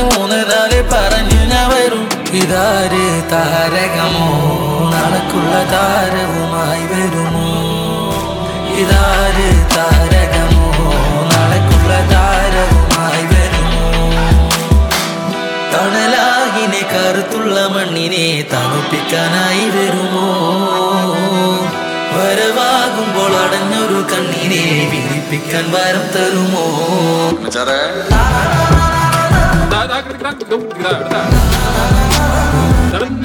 മൂന്ന് നാല് പറഞ്ഞു ഞാൻ വരും ഇതാര് താരകമോ നാളക്കുള്ള താരവുമായി വരുമോ ഇതാര് താരകമോ നാളക്കുള്ള താരവുമായി വരുമോ തണലാകിനെ കറുത്തുള്ള മണ്ണിനെ തണുപ്പിക്കാനായി വരുമോ വരവാകുമ്പോൾ അടഞ്ഞൊരു കണ്ണിനെ വിളിപ്പിക്കാൻ വരം തരുമോ മച്ചാറേ Da, da, da, da, da, da, da, da. Da, da,